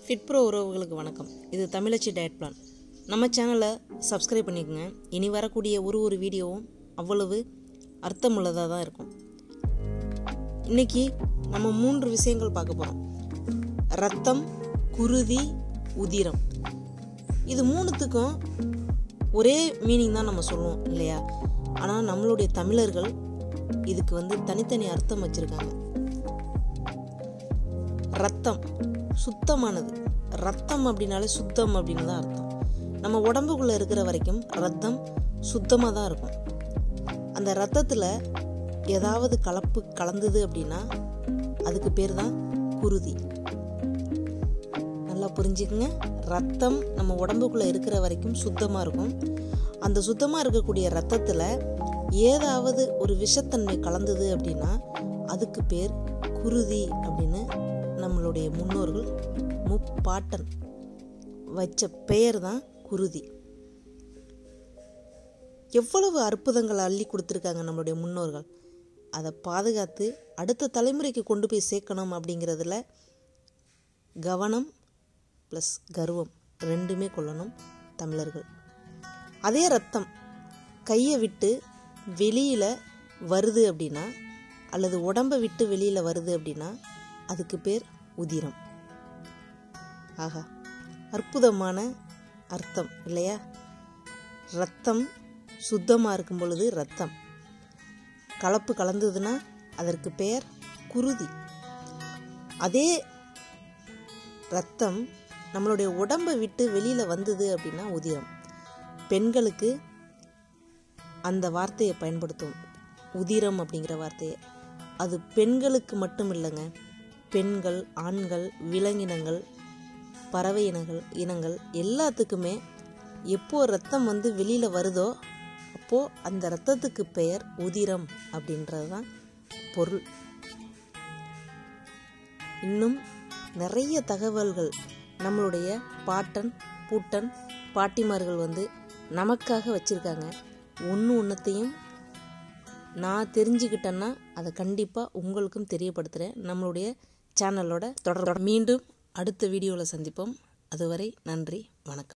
ஃபிட்ப்ரோ உறவுகளுக்கு வணக்கம் இது தமிழச்சி டயட் பிளான் நம்ம சேனலை சப்ஸ்கிரைப் பண்ணிக்கோங்க இனி வரக்கூடிய ஒரு ஒரு வீடியோவும் அவ்வளவு அர்த்தமுள்ளதாக தான் இருக்கும் இன்னைக்கு நம்ம மூன்று விஷயங்கள் பார்க்க போகிறோம் ரத்தம் குருதி உதிரம் இது மூணுத்துக்கும் ஒரே மீனிங் தான் நம்ம சொல்லுவோம் இல்லையா ஆனால் நம்மளுடைய தமிழர்கள் இதுக்கு வந்து தனித்தனி அர்த்தம் வச்சுருக்காங்க ரத்தம் சுத்தமானது ரத்தம் அப்படின்னாலே சுத்தம் அப்படின்னு தான் அர்த்தம் நம்ம உடம்புக்குள்ளே இருக்கிற வரைக்கும் ரத்தம் சுத்தமாக தான் இருக்கும் அந்த ரத்தத்தில் ஏதாவது கலப்பு கலந்தது அப்படின்னா அதுக்கு பேர் தான் குருதி நல்லா புரிஞ்சுக்குங்க ரத்தம் நம்ம உடம்புக்குள்ளே இருக்கிற வரைக்கும் சுத்தமாக இருக்கும் அந்த சுத்தமாக இருக்கக்கூடிய ரத்தத்தில் ஏதாவது ஒரு விஷத்தன்மை கலந்தது அப்படின்னா அதுக்கு பேர் குருதி அப்படின்னு நம்மளுடைய முன்னோர்கள் முப்பாட்டன் வச்ச பெயர் தான் குருதி எவ்வளவு அற்புதங்களை அள்ளி கொடுத்துருக்காங்க நம்மளுடைய முன்னோர்கள் அதை பாதுகாத்து அடுத்த தலைமுறைக்கு கொண்டு போய் சேர்க்கணும் அப்படிங்கிறதுல கவனம் ப்ளஸ் கர்வம் ரெண்டுமே கொள்ளணும் தமிழர்கள் அதே ரத்தம் கையை விட்டு வெளியில் வருது அப்படின்னா அல்லது உடம்பை விட்டு வெளியில் வருது அப்படின்னா அதுக்கு பேர் உதிரம் ஆகா அற்புதமான அர்த்தம் இல்லையா ரத்தம் சுத்தமாக இருக்கும் பொழுது ரத்தம் கலப்பு கலந்ததுன்னா அதற்கு பெயர் குருதி அதே ரத்தம் நம்மளுடைய உடம்பை விட்டு வெளியில் வந்தது அப்படின்னா உதிரம் பெண்களுக்கு அந்த வார்த்தையை பயன்படுத்தும் உதிரம் அப்படிங்கிற வார்த்தையை அது பெண்களுக்கு மட்டும் இல்லைங்க பெண்கள் ஆண்கள் விலங்கினங்கள் பறவை இனங்கள் இனங்கள் எல்லாத்துக்குமே எப்போ ரத்தம் வந்து வெளியில் வருதோ அப்போது அந்த ரத்தத்துக்கு பெயர் உதிரம் அப்படின்றது தான் பொருள் இன்னும் நிறைய தகவல்கள் நம்மளுடைய பாட்டன் பூட்டன் பாட்டிமார்கள் வந்து நமக்காக வச்சுருக்காங்க ஒன்று ஒன்றத்தையும் நான் தெரிஞ்சுக்கிட்டேன்னா அதை கண்டிப்பாக உங்களுக்கும் தெரியப்படுத்துகிறேன் நம்மளுடைய சேனலோட தொடர் மீண்டும் அடுத்த வீடியோவில் சந்திப்போம் அதுவரை நன்றி வணக்கம்